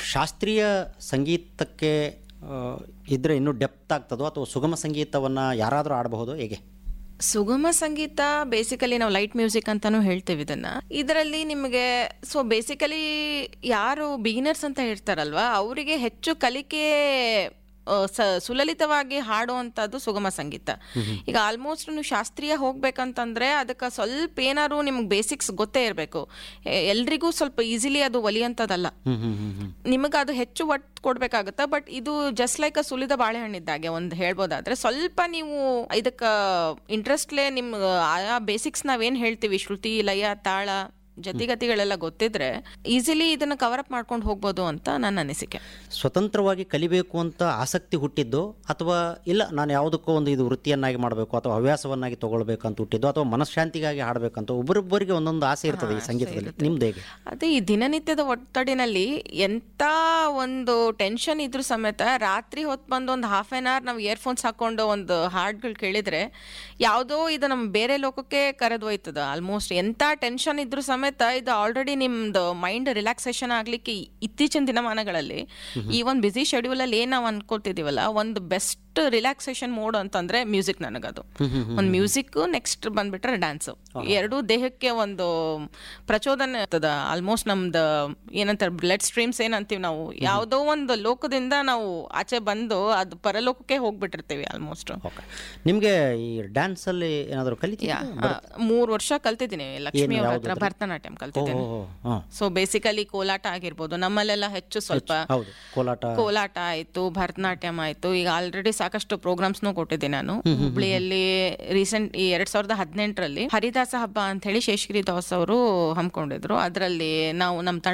ಶಾಸ್ತ್ರೀಯ ಸಂಗೀತಕ್ಕೆ ಆ, ಇದ್ರೆ ಇನ್ನೂ ಡೆಪ್ತ್ ಆಗ್ತದೋ ಅಥವಾ ಸುಗಮ ಸಂಗೀತವನ್ನು ಯಾರಾದರೂ ಆಡಬಹುದು ಹೇಗೆ ಸುಗಮ ಸಂಗೀತ ಬೇಸಿಕಲಿ ನಾವು ಲೈಟ್ ಮ್ಯೂಸಿಕ್ ಅಂತಾನೂ ಹೇಳ್ತೀವಿ ಇದನ್ನ ಇದರಲ್ಲಿ ನಿಮಗೆ ಸೊ ಬೇಸಿಕಲಿ ಯಾರು ಬಿಗಿನರ್ಸ್ ಅಂತ ಹೇಳ್ತಾರಲ್ವಾ ಅವರಿಗೆ ಹೆಚ್ಚು ಕಲಿಕೆ ಆ, ಸ ಸುಲಲಿತವಾಗಿ ಹಾಡುವಂಥದ್ದು ಸುಗಮ ಸಂಗೀತ ಈಗ ಆಲ್ಮೋಸ್ಟ್ ನೀವು ಶಾಸ್ತ್ರೀಯ ಹೋಗ್ಬೇಕಂತಂದ್ರೆ ಅದಕ್ಕೆ ಸ್ವಲ್ಪ ಏನಾದ್ರು ನಿಮ್ಗೆ ಬೇಸಿಕ್ಸ್ ಗೊತ್ತೇ ಇರಬೇಕು ಎಲ್ರಿಗೂ ಸ್ವಲ್ಪ ಈಸಿಲಿ ಅದು ಒಲಿಯಂಥದ್ದಲ್ಲ ಹ್ಮ್ ಹ್ಮ್ ಹ್ಮ್ ಹ್ಮ್ ನಿಮಗೆ ಅದು ಹೆಚ್ಚು ಒಟ್ಟು ಕೊಡ್ಬೇಕಾಗುತ್ತೆ ಬಟ್ ಇದು ಜಸ್ಟ್ ಲೈಕ್ ಅ ಸುಲಿದ ಬಾಳೆಹಣ್ಣಿದ್ದಾಗೆ ಒಂದು ಹೇಳ್ಬೋದಾದ್ರೆ ಸ್ವಲ್ಪ ನೀವು ಇದಕ್ಕೆ ಇಂಟ್ರೆಸ್ಟ್ಲೇ ನಿಮ್ಮ ಆಯಾ ಬೇಸಿಕ್ಸ್ ನಾವೇನು ಹೇಳ್ತೀವಿ ಶ್ರುತಿ ಲಯ ತಾಳ ಜತಿಗತಿಗಳೆಲ್ಲ ಗೊತ್ತಿದ್ರೆ ಈಸಿಲಿ ಇದನ್ನ ಕವರ್ ಅಪ್ ಮಾಡ್ಕೊಂಡು ಹೋಗ್ಬೋದು ಅಂತ ನನ್ನ ಅನಿಸಿಕೆ ಸ್ವತಂತ್ರವಾಗಿ ಕಲಿಬೇಕು ಅಂತ ಆಸಕ್ತಿ ಹುಟ್ಟಿದ್ದು ಅಥವಾ ಇಲ್ಲ ನಾನು ಯಾವುದಕ್ಕೋ ಒಂದು ಇದು ವೃತ್ತಿಯನ್ನಾಗಿ ಮಾಡಬೇಕು ಅಥವಾ ಹವ್ಯಾಸವನ್ನಾಗಿ ತಗೊಳ್ಬೇಕು ಅಂತ ಹುಟ್ಟಿದ್ದು ಅಥವಾ ಮನಃಶಾಂತಿಗಾಗಿ ಹಾಡಬೇಕಂತ ಒಬ್ಬರೊಬ್ಬರಿಗೆ ಒಂದೊಂದು ಆಸೆ ಇರ್ತದೆ ಈ ಸಂಗೀತದಲ್ಲಿ ನಿಮ್ದು ಹೇಗೆ ಅದೇ ಈ ದಿನನಿತ್ಯದ ಒತ್ತಡಿನಲ್ಲಿ ಎಂತ ಒಂದು ಟೆನ್ಷನ್ ಇದ್ರೂ ಸಮೇತ ರಾತ್ರಿ ಹೊತ್ತು ಬಂದು ಒಂದು ಹಾಫ್ ಆನ್ ಅವರ್ ನಾವು ಇಯರ್ಫೋನ್ಸ್ ಹಾಕೊಂಡು ಒಂದು ಹಾಡ್ಗಳು ಕೇಳಿದ್ರೆ ಯಾವುದೋ ಇದು ನಮ್ಮ ಬೇರೆ ಲೋಕಕ್ಕೆ ಕರೆದೊಯ್ತದ ಆಲ್ಮೋಸ್ಟ್ ಎಂತ ಟೆನ್ಷನ್ ಇದ್ರೂ ಸಮೇತ ಇದು ಆಲ್ರೆಡಿ ನಿಮ್ದು ಮೈಂಡ್ ರಿಲ್ಯಾಕ್ಸೇಷನ್ ಆಗ್ಲಿಕ್ಕೆ ಈ- ಇತ್ತೀಚಿನ ದಿನಮಾನಗಳಲ್ಲಿ ಈ ಒಂದು ಬಿಸಿ ಶೆಡ್ಯೂಲ್ ಅಲ್ಲಿ ಏನ್ ನಾವು ಅನ್ಕೊಳ್ತಿದೀವಲ್ಲ ಒಂದು ಬೆಸ್ಟ್ ರಿಲ್ಯಾಕ್ಸೇಷನ್ ಮೋಡ್ ಅಂತಂದ್ರೆ ಮ್ಯೂಸಿಕ್ ನನಗದು ಒಂದು ಮ್ಯೂಸಿಕ್ ನೆಕ್ಸ್ಟ್ ಬಂದ್ಬಿಟ್ರೆ ಡ್ಯಾನ್ಸ್ ಎರಡೂ ದೇಹಕ್ಕೆ ಒಂದು ಪ್ರಚೋದನೆ ಇರ್ತದ ಆಲ್ಮೋಸ್ಟ್ ನಮ್ದು ಏನಂತಾರೆ ಬ್ಲಡ್ ಸ್ಟ್ರೀಮ್ಸ್ ಏನಂತೀವಿ ನಾವು ಯಾವುದೋ ಒಂದು ಲೋಕದಿಂದ ನಾವು ಆಚೆ ಬಂದು ಅದು ಪರಲೋಕಕ್ಕೆ ಹೋಗ್ಬಿಟ್ಟಿರ್ತೀವಿ ಆಲ್ಮೋಸ್ಟ್ ಓಕೆ ನಿಮಗೆ ಈ ಡ್ಯಾನ್ಸಲ್ಲಿ ಏನಾದರೂ ಕಲಿತೀರಾ ಮೂರು ವರ್ಷ ಕಲ್ತಿದ್ದೀನಿ ಲಕ್ಷ್ಮಿ ಅವ್ರ ಹತ್ರ ಭರತನಾಟ್ಯಂ ಕಲ್ತಿದ್ದೀನಿ ಓ ಹಾಂ ಸೊ ಬೇಸಿಕಲಿ ಕೋಲಾಟ ಆಗಿರ್ಬೋದು ನಮ್ಮಲ್ಲೆಲ್ಲ ಹೆಚ್ಚು ಸ್ವಲ್ಪ ಹೌದು ಕೋಲಾಟ ಕೋಲಾಟ ಆಯ್ತು ಭರತನಾಟ್ಯಂ ಆಯ್ತು ಈಗ ಆಲ್ರೆಡಿ ಸಾಕಷ್ಟು ಪ್ರೋಗ್ರಾಮ್ಸ್ನು ಕೊಟ್ಟಿದ್ದೆ ನಾನು ಹುಬ್ಳಿಯಲ್ಲಿ ರೀಸೆಂಟ್ ಈ ಎರಡ್ ಸಾವಿರದ ಹದಿನೆಂಟರಲ್ಲಿ ಹರಿದಾಸ ಹಬ್ಬ ಅಂತ ಹೇಳಿ ಶೇಷಗಿರಿ ದಾಸ್ ಅವರು ಹಮ್ಮಿಕೊಂಡಿದ್ರು ಅದರಲ್ಲಿ ನಾವು ನಮ್ಮ ತಂಡ